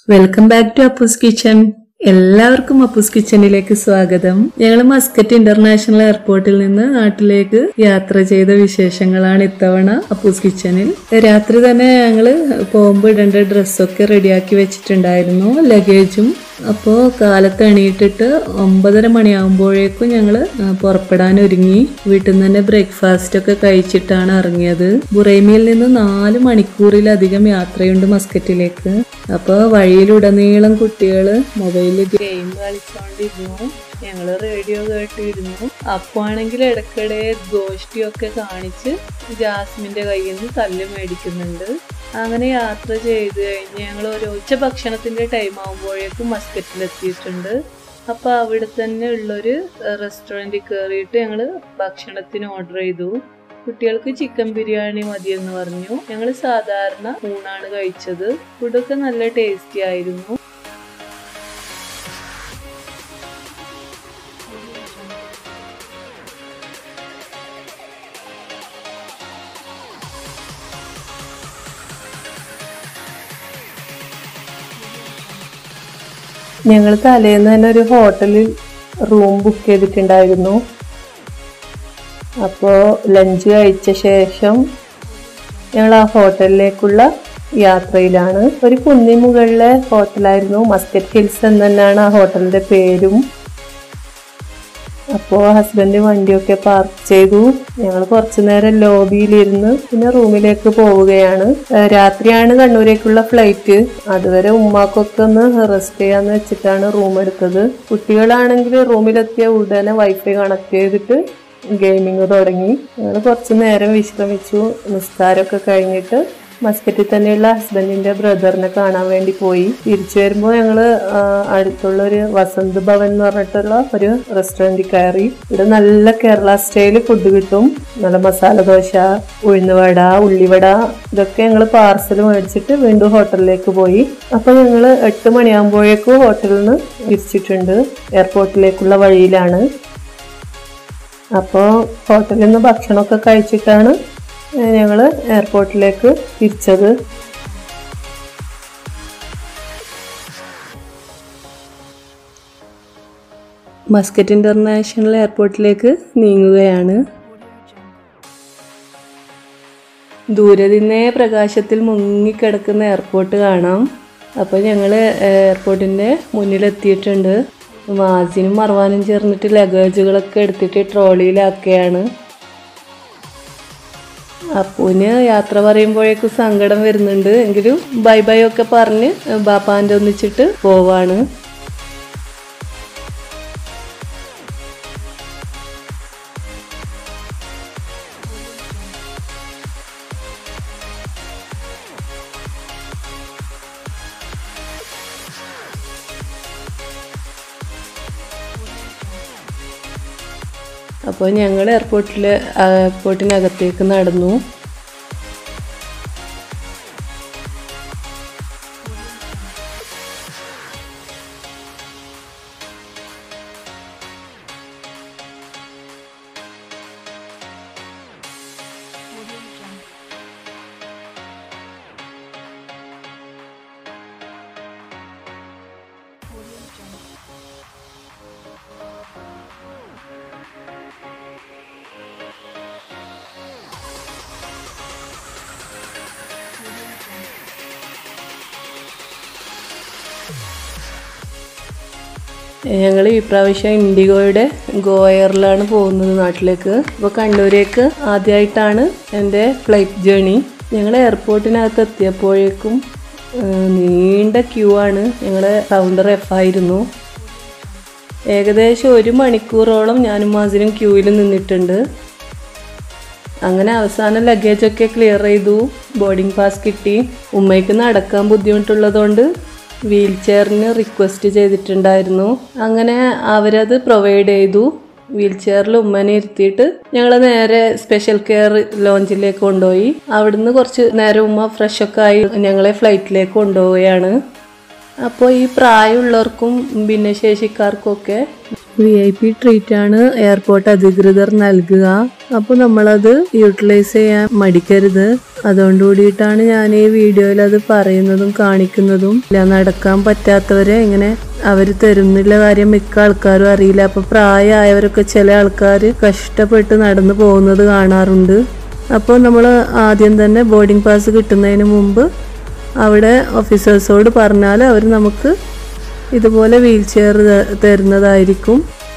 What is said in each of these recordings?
welcome back to Appoos kitchen എല്ലാവർക്കും അപ്പൂസ് കിച്ചണിലേക്ക് സ്വാഗതം ഞങ്ങൾ മസ്കറ്റ് ഇന്റർനാഷണൽ എയർപോർട്ടിൽ നിന്ന് നാട്ടിലേക്ക് യാത്ര ചെയ്ത വിശേഷങ്ങളാണ് ഇത്തവണ അപ്പൂസ് കിച്ചണിൽ രാത്രി തന്നെ ഞങ്ങള് പോകുമ്പോൾ ഇടേണ്ട ഡ്രസ്സൊക്കെ റെഡിയാക്കി വെച്ചിട്ടുണ്ടായിരുന്നു ലഗേജും അപ്പോൾ കാലത്ത് എണീറ്റിട്ട് ഒമ്പതര മണിയാകുമ്പോഴേക്കും ഞങ്ങൾ പുറപ്പെടാൻ ഒരുങ്ങി വീട്ടിൽ നിന്ന് തന്നെ ബ്രേക്ക്ഫാസ്റ്റ് ഒക്കെ കഴിച്ചിട്ടാണ് ഇറങ്ങിയത് ബുറൈമിയിൽ നിന്ന് നാല് മണിക്കൂറിലധികം യാത്രയുണ്ട് മസ്കറ്റിലേക്ക് അപ്പോൾ വഴിയിലുടനീളം കുട്ടികൾ മൊബൈലിൽ ഗെയിം കളിച്ചുകൊണ്ടിരുന്നു ഞങ്ങൾ റേഡിയോ കേട്ടിരുന്നു അപ്പോൾ ആണെങ്കിൽ ഇടയ്ക്കിടെ ഗോഷ്ടിയൊക്കെ കാണിച്ച് ജാസ്മിന്റെ കയ്യിൽ നിന്ന് തല്ല് മേടിക്കുന്നുണ്ട് അങ്ങനെ യാത്ര ചെയ്ത് കഴിഞ്ഞ് ഞങ്ങൾ ഒരു ഉച്ച ഭക്ഷണത്തിന്റെ ടൈം ആകുമ്പോഴേക്കും മസ്കറ്റിലെത്തിയിട്ടുണ്ട് അപ്പോൾ അവിടെ തന്നെ ഉള്ളൊരു റെസ്റ്റോറൻറ്റിൽ കയറിയിട്ട് ഞങ്ങൾ ഭക്ഷണത്തിന് ഓർഡർ ചെയ്തു കുട്ടികൾക്ക് ചിക്കൻ ബിരിയാണി മതിയെന്ന് പറഞ്ഞു ഞങ്ങൾ സാധാരണ ഊണാണ് കഴിച്ചത് ഫുഡൊക്കെ നല്ല ടേസ്റ്റി ആയിരുന്നു ഞങ്ങൾ തലേന്ന് തന്നെ ഒരു ഹോട്ടലിൽ റൂം ബുക്ക് ചെയ്തിട്ടുണ്ടായിരുന്നു അപ്പോൾ ലഞ്ച് കഴിച്ച ശേഷം ഞങ്ങൾ ആ ഹോട്ടലിലേക്കുള്ള യാത്രയിലാണ് ഒരു കുന്നിൻ മുകളിലെ ഹോട്ടലായിരുന്നു മസ്കറ്റ് ഹിൽസ് എന്ന് തന്നെയാണ് ആ ഹോട്ടലിന്റെ പേരും അപ്പോൾ ഹസ്ബൻഡ് വണ്ടിയൊക്കെ പാർക്ക് ചെയ്തു ഞങ്ങൾ കുറച്ചു നേരം ലോബിയിലിരുന്ന് പിന്നെ റൂമിലേക്ക് പോവുകയാണ് ഏഹ് രാത്രിയാണ് കണ്ണൂരേക്കുള്ള ഫ്ലൈറ്റ് അതുവരെ ഉമ്മാക്കൊക്കെ ഒന്ന് റെസ്റ്റ് ചെയ്യാന്ന് വെച്ചിട്ടാണ് റൂം എടുത്തത് കുട്ടികളാണെങ്കിൽ റൂമിലെത്തിയ ഉടനെ വൈഫൈ കണക്ട് ചെയ്തിട്ട് ഗെയിമിങ് തുടങ്ങി ഞങ്ങൾ കുറച്ചു നേരം വിശ്രമിച്ചു നിസ്കാരമൊക്കെ കഴിഞ്ഞിട്ട് മസ്കറ്റിൽ തന്നെയുള്ള ഹസ്ബൻഡിന്റെ ബ്രദറിനെ കാണാൻ വേണ്ടി പോയി തിരിച്ചു വരുമ്പോൾ ഞങ്ങള് ആ, അടുത്തുള്ള ഒരു വസന്ത് ഭവൻ എന്ന് പറഞ്ഞിട്ടുള്ള ഒരു റെസ്റ്റോറൻറ്റിൽ കയറി ഇവിടെ നല്ല കേരള സ്റ്റൈൽ ഫുഡ് കിട്ടും നല്ല മസാല ദോശ ഉഴുന്നുവട ഉള്ളിവട ഇതൊക്കെ ഞങ്ങൾ പാർസൽ മേടിച്ചിട്ട് വീണ്ടും ഹോട്ടലിലേക്ക് പോയി അപ്പൊ ഞങ്ങൾ എട്ട് മണിയാകുമ്പോഴേക്കും ഹോട്ടലിൽ നിന്ന് തിരിച്ചിട്ടുണ്ട് എയർപോർട്ടിലേക്കുള്ള വഴിയിലാണ് അപ്പോൾ ഹോട്ടലിൽ നിന്ന് ഭക്ഷണമൊക്കെ കഴിച്ചിട്ടാണ് ഞങ്ങൾ എയർപോർട്ടിലേക്ക് തിരിച്ചത് മസ്കറ്റ് ഇന്റർനാഷണൽ എയർപോർട്ടിലേക്ക് നീങ്ങുകയാണ് ദൂരെ നിന്നേ പ്രകാശത്തിൽ മുങ്ങിക്കിടക്കുന്ന എയർപോർട്ട് കാണാം അപ്പോൾ ഞങ്ങൾ എയർപോർട്ടിൻ്റെ മുന്നിലെത്തിയിട്ടുണ്ട് മാസിനും മറവാനും ചേർന്നിട്ട് ലഗേജുകളൊക്കെ എടുത്തിട്ട് ട്രോളിയിലാക്കുകയാണ് അപ്പൂന് യാത്ര പറയുമ്പോഴേക്കും സങ്കടം വരുന്നുണ്ട് എങ്കിലും ബൈ ബൈ ഒക്കെ പറഞ്ഞ് ബാപ്പാൻ്റെ ഒന്നിച്ചിട്ട് പോവാണ് അപ്പോൾ ഞങ്ങൾ എയർപോർട്ടിൽ എയർപോർട്ടിനകത്തേക്ക് നടന്നു ഞങ്ങൾ ഈ പ്രാവശ്യം ഇൻഡിഗോയുടെ ഗോയറിലാണ് പോകുന്നത് നാട്ടിലേക്ക് അപ്പോൾ കണ്ണൂരേക്ക് ആദ്യമായിട്ടാണ് എൻ്റെ ഫ്ലൈറ്റ് ജേണി ഞങ്ങൾ എയർപോർട്ടിനകത്ത് എത്തിയപ്പോഴേക്കും ആ, നീണ്ട ക്യൂ ആണ് ഞങ്ങളുടെ കൗണ്ടർ എഫ് ആയിരുന്നു ഏകദേശം ഒരു മണിക്കൂറോളം ഞാനും മാസിനും ക്യൂവിൽ നിന്നിട്ടുണ്ട് അങ്ങനെ അവസാനം ലഗേജൊക്കെ ക്ലിയർ ചെയ്തു ബോർഡിംഗ് പാസ് കിട്ടി ഉമ്മയ്ക്ക് നടക്കാൻ ബുദ്ധിമുട്ടുള്ളതുകൊണ്ട് വീൽ ചെയറിന് റിക്വസ്റ്റ് ചെയ്തിട്ടുണ്ടായിരുന്നു അങ്ങനെ അവരത് പ്രൊവൈഡ് ചെയ്തു വീൽ ചെയറിൽ ഉമ്മനെ ഇരുത്തിയിട്ട് ഞങ്ങൾ നേരെ സ്പെഷ്യൽ കെയർ ലോഞ്ചിലേക്ക് കൊണ്ടുപോയി അവിടുന്ന് കുറച്ച് നേരം ഉമ്മ ഫ്രഷ് ഒക്കെ ആയി ഞങ്ങളെ ഫ്ലൈറ്റിലേക്ക് കൊണ്ടുപോവുകയാണ് അപ്പോൾ ഈ പ്രായമുള്ളവർക്കും ഭിന്നശേഷിക്കാർക്കൊക്കെ വി ഐ പി ട്രീറ്റ് ആണ് എയർപോർട്ട് അധികൃതർ നൽകുക അപ്പോൾ നമ്മളത് യൂട്ടിലൈസ് ചെയ്യാൻ മടിക്കരുത് അതുകൊണ്ട് കൂടിയിട്ടാണ് ഞാൻ ഈ വീഡിയോയിൽ അത് പറയുന്നതും കാണിക്കുന്നതും ഇല്ല നടക്കാൻ പറ്റാത്തവരെ ഇങ്ങനെ അവർ തരുന്നില്ല കാര്യം മിക്ക ആൾക്കാരും അറിയില്ല അപ്പോൾ പ്രായമായവരൊക്കെ ചില ആൾക്കാർ കഷ്ടപ്പെട്ട് നടന്നു പോകുന്നത് കാണാറുണ്ട് അപ്പോൾ നമ്മൾ ആദ്യം തന്നെ ബോർഡിംഗ് പാസ് കിട്ടുന്നതിന് മുമ്പ് അവിടെ ഓഫീസേഴ്സോട് പറഞ്ഞാൽ അവർ നമുക്ക് ഇതുപോലെ വീൽ ചെയർ തരുന്നതായിരിക്കും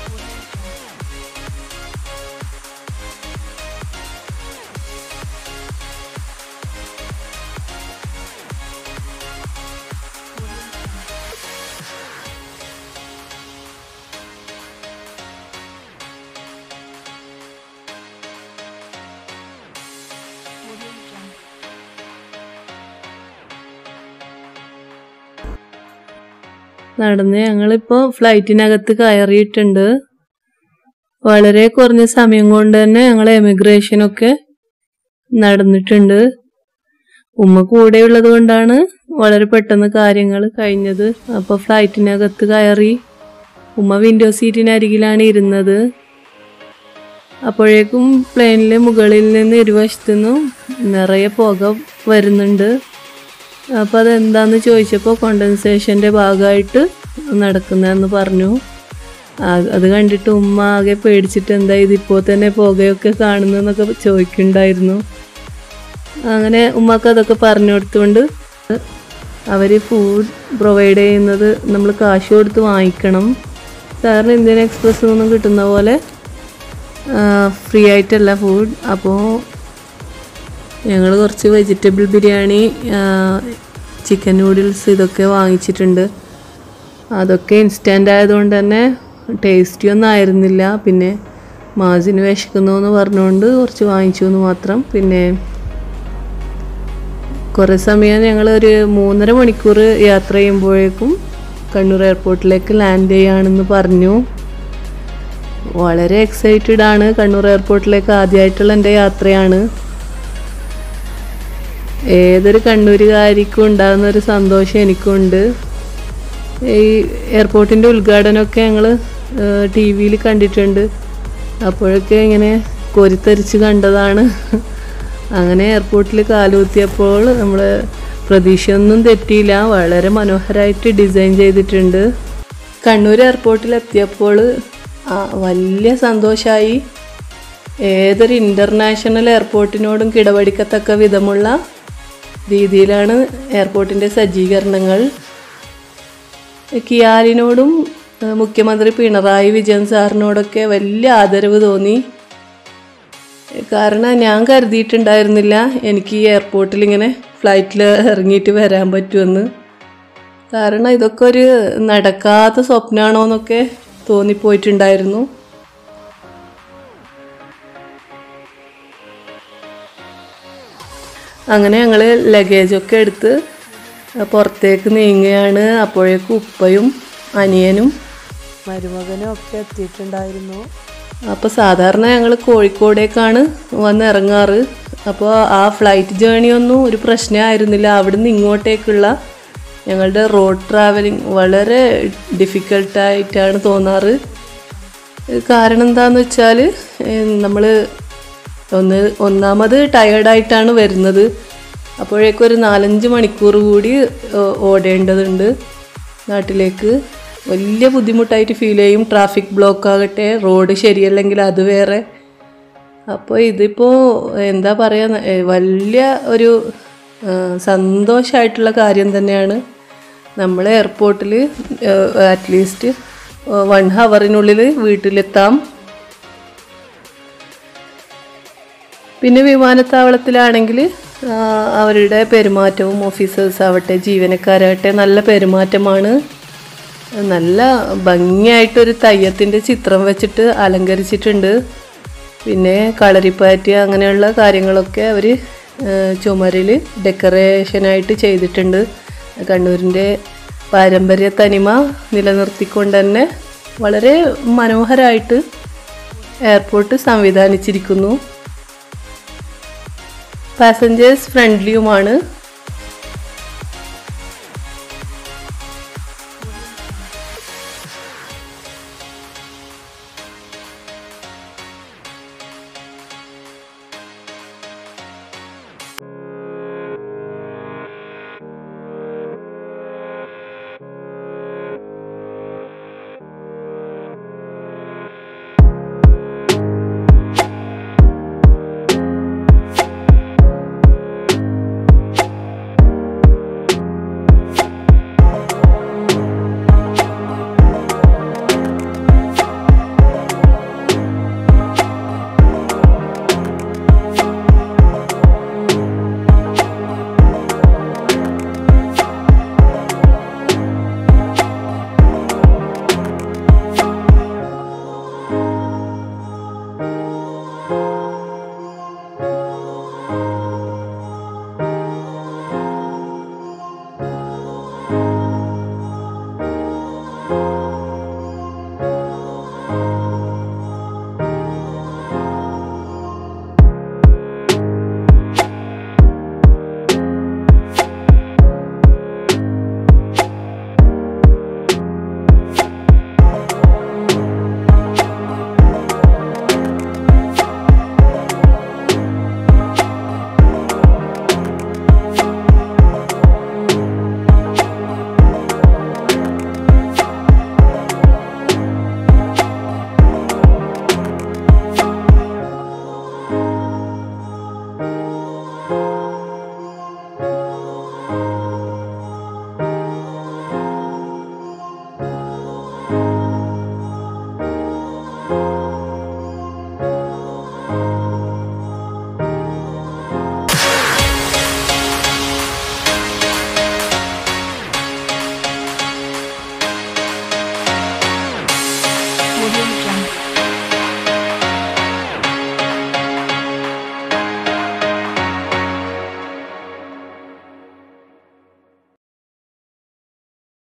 നടന്ന് ഞങ്ങളിപ്പോൾ ഫ്ലൈറ്റിനകത്ത് കയറിയിട്ടുണ്ട് വളരെ കുറഞ്ഞ സമയം കൊണ്ട് തന്നെ ഞങ്ങൾ എമിഗ്രേഷനൊക്കെ നടന്നിട്ടുണ്ട് ഉമ്മ കൂടെയുള്ളത് കൊണ്ടാണ് വളരെ പെട്ടെന്ന് കാര്യങ്ങൾ കഴിഞ്ഞത് അപ്പോൾ ഫ്ലൈറ്റിനകത്ത് കയറി ഉമ്മ വിൻഡോ സീറ്റിനരികിലാണ് ഇരുന്നത് അപ്പോഴേക്കും പ്ലെയിനിലെ മുകളിൽ നിന്ന് ഇരുവശത്തു നിന്നും നിറയെ പുക വരുന്നുണ്ട് അപ്പോൾ അതെന്താന്ന് ചോദിച്ചപ്പോൾ കോണ്ടൻസേഷൻ്റെ ഭാഗമായിട്ട് നടക്കുന്നതെന്ന് പറഞ്ഞു ആ- അത് കണ്ടിട്ട് ഉമ്മ ആകെ പേടിച്ചിട്ട് എന്താ ഇതിപ്പോൾ തന്നെ പുകയൊക്കെ കാണുന്നതെന്നൊക്കെ ചോദിക്കുന്നുണ്ടായിരുന്നു അങ്ങനെ ഉമ്മക്ക് അതൊക്കെ പറഞ്ഞു കൊടുത്തുകൊണ്ട് അവർ ഫുഡ് പ്രൊവൈഡ് ചെയ്യുന്നത് നമ്മൾ കാശ് കൊടുത്ത് വാങ്ങിക്കണം സാറിന് ഇന്ത്യൻ എക്സ്പ്രസ് നിന്നും കിട്ടുന്ന പോലെ ഫ്രീ ആയിട്ടല്ല ഫുഡ് അപ്പോൾ ഞങ്ങൾ കുറച്ച് വെജിറ്റബിൾ ബിരിയാണി ചിക്കൻ നൂഡിൽസ് ഇതൊക്കെ വാങ്ങിച്ചിട്ടുണ്ട് അതൊക്കെ ഇൻസ്റ്റൻ്റ് ആയതുകൊണ്ട് തന്നെ ടേസ്റ്റി ഒന്നും ആയിരുന്നില്ല പിന്നെ മാസിന് വിശക്കുന്നു എന്ന് പറഞ്ഞുകൊണ്ട് കുറച്ച് വാങ്ങിച്ചു എന്ന് മാത്രം പിന്നെ കുറേ സമയം ഞങ്ങൾ ഒരു മൂന്നര മണിക്കൂർ യാത്ര ചെയ്യുമ്പോഴേക്കും കണ്ണൂർ എയർപോർട്ടിലേക്ക് ലാൻഡ് ചെയ്യാണെന്ന് പറഞ്ഞു വളരെ എക്സൈറ്റഡ് ആണ് കണ്ണൂർ എയർപോർട്ടിലേക്ക് ആദ്യമായിട്ടുള്ള എൻ്റെ യാത്രയാണ് ഏതൊരു കണ്ണൂരുകാരിക്കും ഉണ്ടാകുന്ന ഒരു സന്തോഷം എനിക്കുണ്ട് ഈ എയർപോർട്ടിൻ്റെ ഉദ്ഘാടനമൊക്കെ ഞങ്ങൾ ടി വിയിൽ കണ്ടിട്ടുണ്ട് അപ്പോഴൊക്കെ ഇങ്ങനെ കോരിത്തരിച്ച് കണ്ടതാണ് അങ്ങനെ എയർപോർട്ടിൽ കാലുകുത്തിയപ്പോൾ നമ്മൾ പ്രതീക്ഷയൊന്നും തെറ്റിയില്ല വളരെ മനോഹരമായിട്ട് ഡിസൈൻ ചെയ്തിട്ടുണ്ട് കണ്ണൂർ എയർപോർട്ടിൽ എത്തിയപ്പോൾ ആ, വലിയ സന്തോഷമായി ഏതൊരു ഇൻ്റർനാഷണൽ എയർപോർട്ടിനോടും കിടപടിക്കത്തക്ക വിധമുള്ള രീതിയിലാണ് എയർപോർട്ടിൻ്റെ സജ്ജീകരണങ്ങൾ കിയാലിനോടും ഏഹ്, മുഖ്യമന്ത്രി പിണറായി വിജയൻ സാറിനോടൊക്കെ വലിയ ആദരവ് തോന്നി കാരണം ഞാൻ കരുതിയിട്ടുണ്ടായിരുന്നില്ല എനിക്ക് ഈ എയർപോർട്ടിൽ ഇങ്ങനെ ഫ്ലൈറ്റിൽ ഇറങ്ങിയിട്ട് വരാൻ പറ്റുമെന്ന് കാരണം ഇതൊക്കെ ഒരു നടക്കാത്ത സ്വപ്നമാണോ എന്നൊക്കെ തോന്നിപ്പോയിട്ടുണ്ടായിരുന്നു അങ്ങനെ ഞങ്ങൾ ലഗേജൊക്കെ എടുത്ത് പുറത്തേക്ക് നീങ്ങുകയാണ് അപ്പോഴേക്കും ഉപ്പയും അനിയനും മരുമകനും ഒക്കെ എത്തിയിട്ടുണ്ടായിരുന്നു അപ്പോൾ സാധാരണ ഞങ്ങൾ കോഴിക്കോടേക്കാണ് വന്ന് ഇറങ്ങാറ് അപ്പോൾ ആ ഫ്ലൈറ്റ് ജേണി ഒന്നും ഒരു പ്രശ്നമായിരുന്നില്ല അവിടുന്ന് ഇങ്ങോട്ടേക്കുള്ള ഞങ്ങളുടെ റോഡ് ട്രാവലിംഗ് വളരെ ഡിഫിക്കൽട്ടായിട്ടാണ് തോന്നാറ് കാരണം എന്താണെന്ന് വെച്ചാൽ നമ്മൾ ഒന്ന് ഒന്നാമത് ടയേർഡായിട്ടാണ് വരുന്നത് അപ്പോഴേക്കും ഒരു നാലഞ്ച് മണിക്കൂർ കൂടി ഏഹ്, ഓടേണ്ടതുണ്ട് നാട്ടിലേക്ക് വലിയ ബുദ്ധിമുട്ടായിട്ട് ഫീൽ ചെയ്യും ട്രാഫിക് ബ്ലോക്ക് ആകട്ടെ റോഡ് ശരിയല്ലെങ്കിൽ അത് വേറെ അപ്പോൾ ഇതിപ്പോൾ എന്താ പറയുക വലിയ ഒരു സന്തോഷമായിട്ടുള്ള കാര്യം തന്നെയാണ് നമ്മൾ എയർപോർട്ടിൽ അറ്റ്ലീസ്റ്റ് വൺ ഹവറിനുള്ളിൽ വീട്ടിലെത്താം പിന്നെ വിമാനത്താവളത്തിലാണെങ്കിൽ ആ, അവരുടെ പെരുമാറ്റവും ഓഫീസേഴ്സ് ആവട്ടെ ജീവനക്കാരാവട്ടെ നല്ല പെരുമാറ്റമാണ് നല്ല ഭംഗിയായിട്ടൊരു തെയ്യത്തിൻ്റെ ചിത്രം വെച്ചിട്ട് അലങ്കരിച്ചിട്ടുണ്ട് പിന്നെ കളരിപ്പാറ്റ് അങ്ങനെയുള്ള കാര്യങ്ങളൊക്കെ അവർ ചുമരിൽ ഡെക്കറേഷനായിട്ട് ചെയ്തിട്ടുണ്ട് കണ്ണൂരിൻ്റെ പാരമ്പര്യ തനിമ നിലനിർത്തിക്കൊണ്ട് തന്നെ വളരെ മനോഹരമായിട്ട് എയർപോർട്ട് സംവിധാനിച്ചിരിക്കുന്നു പാസഞ്ചേഴ്സ് ഫ്രണ്ട്ലിയുമാണ്